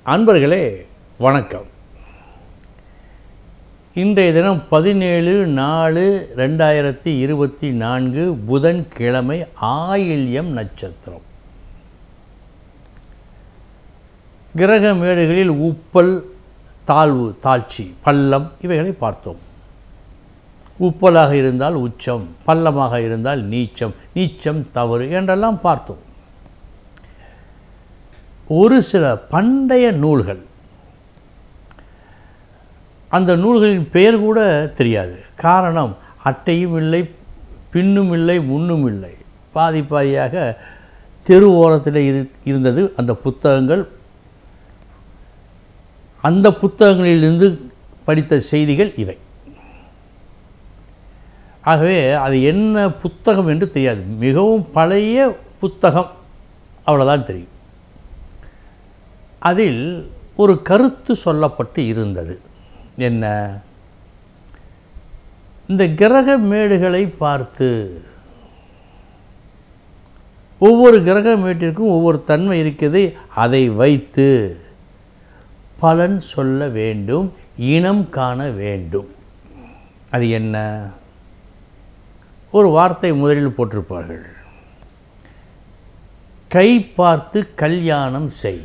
அன்பர்களே வணக்கம் இன்றைய தினம் பதினேழு நாலு ரெண்டாயிரத்தி இருபத்தி நான்கு புதன்கிழமை ஆயில்யம் நட்சத்திரம் கிரக மேடுகளில் உப்பல் தாழ்வு தாழ்ச்சி பள்ளம் இவைகளை பார்த்தோம் உப்பலாக இருந்தால் உச்சம் பள்ளமாக இருந்தால் நீச்சம் நீச்சம் தவறு என்றெல்லாம் பார்த்தோம் ஒரு சில பண்டைய நூல்கள் அந்த நூல்களின் பெயர் கூட தெரியாது காரணம் அட்டையும் இல்லை பின்னும் இல்லை முன்னும் இல்லை பாதி பாதியாக தெரு ஓரத்தில் இரு இருந்தது அந்த புத்தகங்கள் அந்த புத்தகங்களிலிருந்து படித்த செய்திகள் இவை ஆகவே அது என்ன புத்தகம் என்று தெரியாது மிகவும் பழைய புத்தகம் அவ்வளோதான் தெரியும் அதில் ஒரு கருத்து சொல்லப்பட்டு இருந்தது என்ன இந்த கிரக மேடுகளை பார்த்து ஒவ்வொரு கிரக மேட்டிற்கும் ஒவ்வொரு தன்மை இருக்கிறது அதை வைத்து பலன் சொல்ல வேண்டும் இனம் காண வேண்டும் அது என்ன ஒரு வார்த்தை முதலில் போட்டிருப்பார்கள் கை பார்த்து கல்யாணம் செய்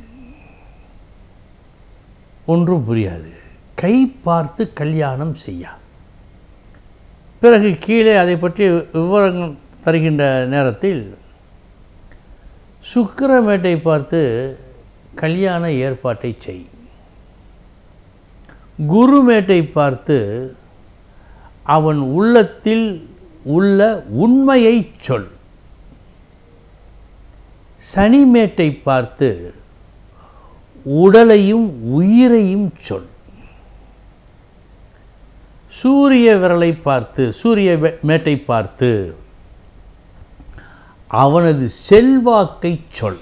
ஒன்றும் புரியாது கை பார்த்து கல்யாணம் செய்யா பிறகு கீழே அதை பற்றி விவரங்கள் தருகின்ற நேரத்தில் சுக்கிரமேட்டை பார்த்து கல்யாண ஏற்பாட்டை செய் குருமேட்டை பார்த்து அவன் உள்ளத்தில் உள்ள உண்மையை சொல் சனிமேட்டை பார்த்து உடலையும் உயிரையும் சொல் சூரிய விரலை பார்த்து சூரிய வே- மேட்டை பார்த்து அவனது செல்வாக்கை சொல்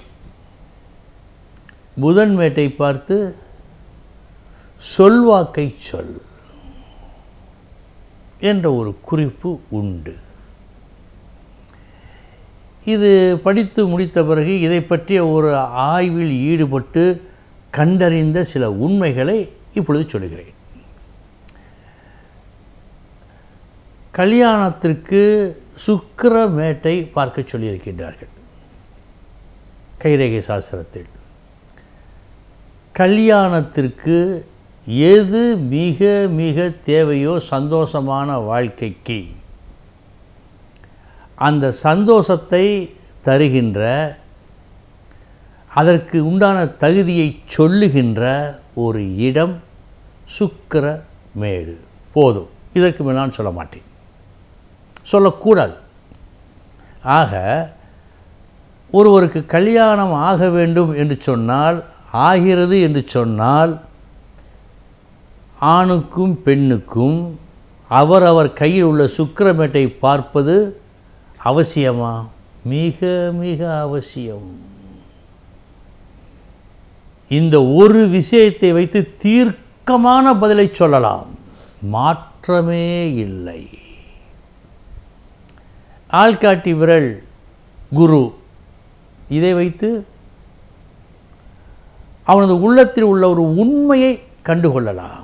புதன் மேட்டை பார்த்து சொல்வாக்கை சொல் என்ற ஒரு குறிப்பு உண்டு இது படித்து முடித்த பிறகு இதை பற்றிய ஒரு ஆய்வில் ஈடுபட்டு கண்டறிந்த சில உண்மைகளை இப்பொழுது சொல்கிறேன் கல்யாணத்திற்கு சுக்கிரமேட்டை பார்க்க சொல்லியிருக்கின்றார்கள் கைரேகை சாஸ்திரத்தில் கல்யாணத்திற்கு எது மிக மிக தேவையோ சந்தோஷமான வாழ்க்கைக்கு அந்த சந்தோஷத்தை தருகின்ற அதற்கு உண்டான தகுதியை சொல்லுகின்ற ஒரு இடம் சுக்கிர மேடு போதும் இதற்கு மேல் நான் சொல்ல மாட்டேன் சொல்லக்கூடாது ஆக ஒருவருக்கு கல்யாணம் ஆக வேண்டும் என்று சொன்னால் ஆகிறது என்று சொன்னால் ஆணுக்கும் பெண்ணுக்கும் அவரவர் கையில் உள்ள சுக்கிரமேட்டை பார்ப்பது அவசியமா மிக மிக அவசியம் இந்த ஒரு விஷயத்தை வைத்து தீர்க்கமான பதிலை சொல்லலாம் மாற்றமே இல்லை ஆள்காட்டி விரல் குரு இதை வைத்து அவனது உள்ளத்தில் உள்ள ஒரு உண்மையை கண்டுகொள்ளலாம்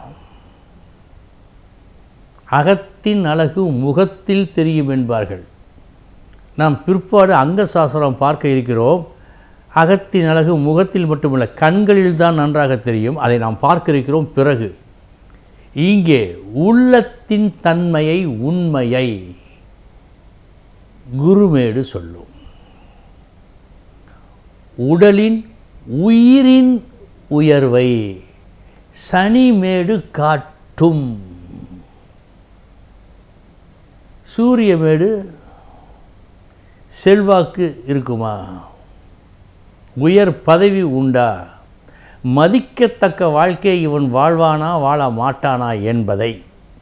அகத்தின் அழகு முகத்தில் தெரியும் என்பார்கள் நாம் பிற்பாடு அங்கசாஸ்திரம் பார்க்க இருக்கிறோம் அகத்தின் அழகு முகத்தில் மட்டுமல்ல கண்களில் தான் நன்றாக தெரியும் அதை நாம் பார்க்க இருக்கிறோம் பிறகு இங்கே உள்ளத்தின் தன்மையை உண்மையை குருமேடு சொல்லும் உடலின் உயிரின் உயர்வை சனிமேடு காட்டும் சூரியமேடு செல்வாக்கு இருக்குமா உயர் பதவி உண்டா மதிக்கத்தக்க வாழ்க்கையை இவன் வாழ்வானா வாழ மாட்டானா என்பதை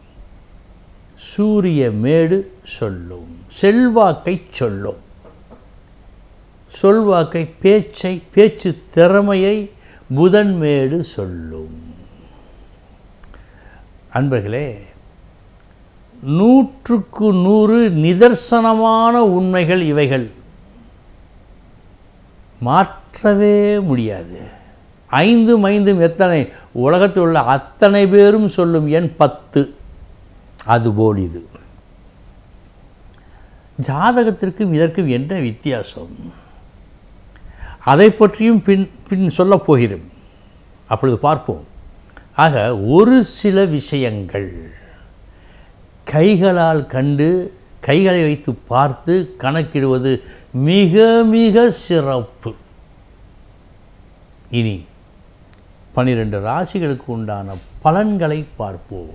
சூரிய மேடு சொல்லும் செல்வாக்கை சொல்லும் சொல்வாக்கை பேச்சை பேச்சு திறமையை புதன்மேடு சொல்லும் அன்பர்களே நூற்றுக்கு நூறு நிதர்சனமான உண்மைகள் இவைகள் மாற்றவே முடியாது ஐந்தும் ஐந்தும் எத்தனை உலகத்தில் உள்ள அத்தனை பேரும் சொல்லும் எண் பத்து அதுபோல் இது ஜாதகத்திற்கும் இதற்கும் என்ன வித்தியாசம் அதை பற்றியும் பின் பின் சொல்லப் போகிறோம் அப்பொழுது பார்ப்போம் ஆக ஒரு சில விஷயங்கள் கைகளால் கண்டு கைகளை வைத்து பார்த்து கணக்கிடுவது மிக மிக சிறப்பு இனி பனிரெண்டு ராசிகளுக்கு உண்டான பலன்களை பார்ப்போம்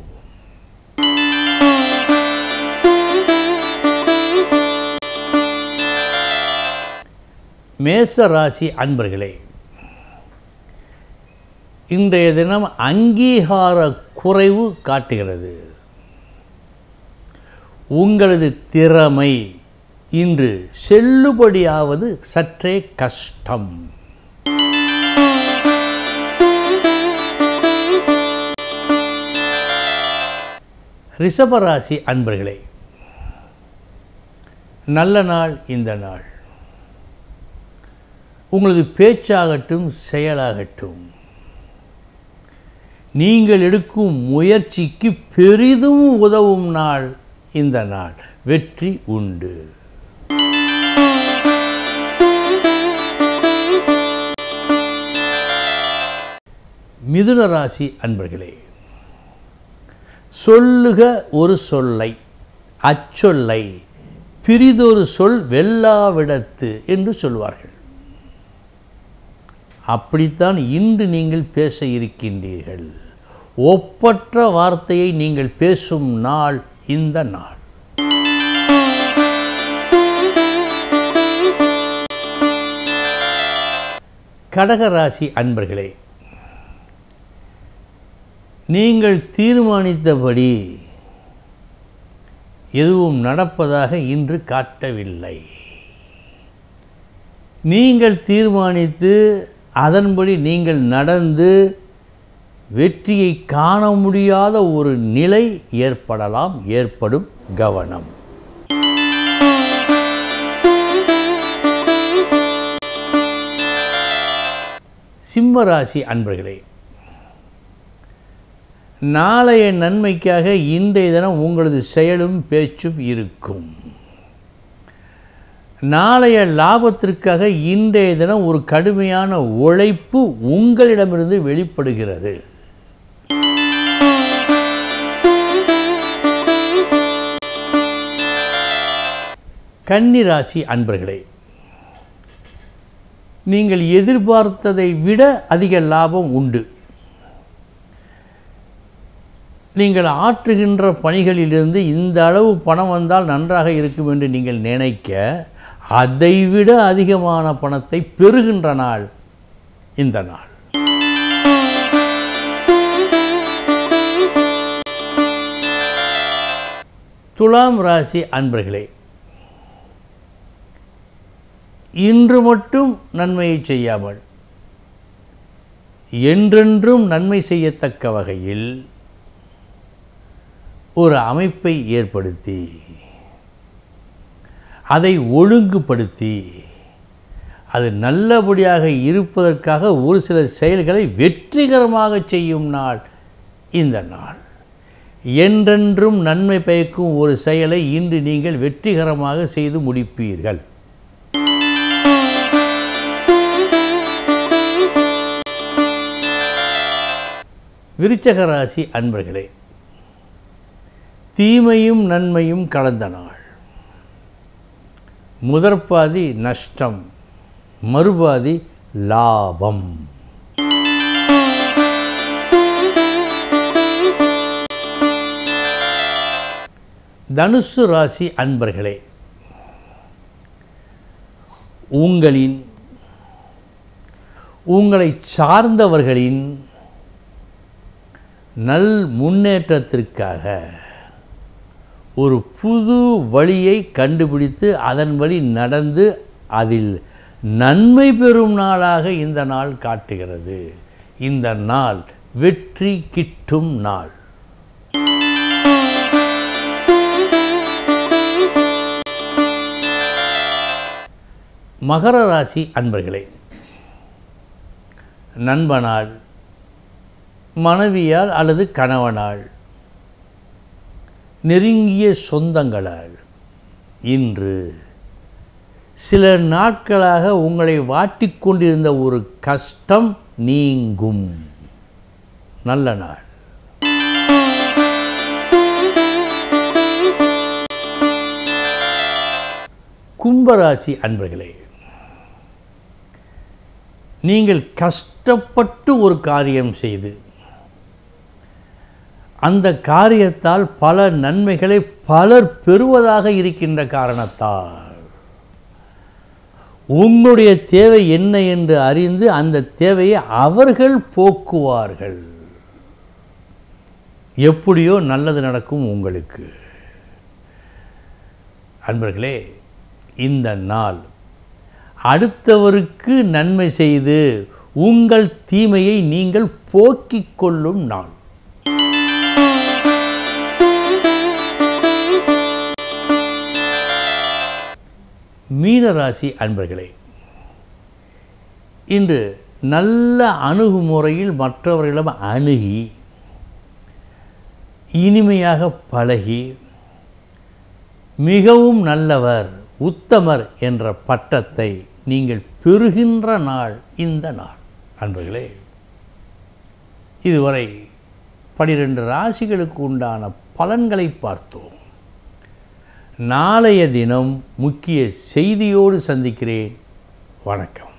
மேச ராசி அன்பர்களே இன்றைய தினம் அங்கீகார குறைவு காட்டுகிறது உங்களது திறமை இன்று செல்லுபடியாவது சற்றே கஷ்டம் ரிஷபராசி அன்பர்களே நல்ல நாள் இந்த நாள் உங்களது பேச்சாகட்டும் செயலாகட்டும் நீங்கள் எடுக்கும் முயற்சிக்கு பெரிதும் உதவும் நாள் இந்த நாள் வெற்றி உண்டு மிதுன ராசி அன்பர்களே சொல்லுக ஒரு சொல்லை அச்சொல்லை பிரிதொரு சொல் வெல்லாவிடத்து என்று சொல்வார்கள் அப்படித்தான் இன்று நீங்கள் பேச இருக்கின்றீர்கள் ஒப்பற்ற வார்த்தையை நீங்கள் பேசும் நாள் இந்த நாள் கடகராசி அன்பர்களே நீங்கள் தீர்மானித்தபடி எதுவும் நடப்பதாக இன்று காட்டவில்லை நீங்கள் தீர்மானித்து அதன்படி நீங்கள் நடந்து வெற்றியை காண முடியாத ஒரு நிலை ஏற்படலாம் ஏற்படும் கவனம் சிம்மராசி அன்பர்களே நாளைய நன்மைக்காக இன்றைய தினம் உங்களது செயலும் பேச்சும் இருக்கும் நாளைய லாபத்திற்காக இன்றைய தினம் ஒரு கடுமையான உழைப்பு உங்களிடமிருந்து வெளிப்படுகிறது கன்னிராசி அன்பர்களே நீங்கள் எதிர்பார்த்ததை விட அதிக லாபம் உண்டு நீங்கள் ஆற்றுகின்ற பணிகளிலிருந்து இந்த அளவு பணம் வந்தால் நன்றாக இருக்கும் என்று நீங்கள் நினைக்க அதைவிட அதிகமான பணத்தை பெறுகின்ற நாள் இந்த நாள் துலாம் ராசி அன்பர்களே இன்று மட்டும் நன்மையை செய்யாமல் என்றென்றும் நன்மை செய்யத்தக்க வகையில் ஒரு அமைப்பை ஏற்படுத்தி அதை ஒழுங்குபடுத்தி அது நல்லபடியாக இருப்பதற்காக ஒரு சில செயல்களை வெற்றிகரமாக செய்யும் நாள் இந்த நாள் என்றென்றும் நன்மை பயக்கும் ஒரு செயலை இன்று நீங்கள் வெற்றிகரமாக செய்து முடிப்பீர்கள் விருச்சக ராசி அன்பர்களே தீமையும் நன்மையும் கலந்த நாள் முதற்பாதி நஷ்டம் மறுபாதி லாபம் தனுசு ராசி அன்பர்களே உங்களின் உங்களை சார்ந்தவர்களின் நல் முன்னேற்றத்திற்காக ஒரு புது வழியை கண்டுபிடித்து அதன் வழி நடந்து அதில் நன்மை பெறும் நாளாக இந்த நாள் காட்டுகிறது இந்த நாள் வெற்றி கிட்டும் நாள் மகர ராசி அன்பர்களே நண்பனால் மனைவியால் அல்லது கணவனால் நெருங்கிய சொந்தங்களால் இன்று சில நாட்களாக உங்களை வாட்டிக்கொண்டிருந்த ஒரு கஷ்டம் நீங்கும் நல்ல நாள் கும்பராசி அன்பர்களே நீங்கள் கஷ்டப்பட்டு ஒரு காரியம் செய்து அந்த காரியத்தால் பல நன்மைகளை பலர் பெறுவதாக இருக்கின்ற காரணத்தால் உங்களுடைய தேவை என்ன என்று அறிந்து அந்த தேவையை அவர்கள் போக்குவார்கள் எப்படியோ நல்லது நடக்கும் உங்களுக்கு அன்பர்களே இந்த நாள் அடுத்தவருக்கு நன்மை செய்து உங்கள் தீமையை நீங்கள் போக்கிக் கொள்ளும் நாள் மீனராசி அன்பர்களே இன்று நல்ல அணுகுமுறையில் மற்றவர்களிடம் அணுகி இனிமையாக பழகி மிகவும் நல்லவர் உத்தமர் என்ற பட்டத்தை நீங்கள் பெறுகின்ற நாள் இந்த நாள் அன்பர்களே இதுவரை பனிரெண்டு ராசிகளுக்கு உண்டான பலன்களை பார்த்தோம் நாளைய தினம் முக்கிய செய்தியோடு சந்திக்கிறேன் வணக்கம்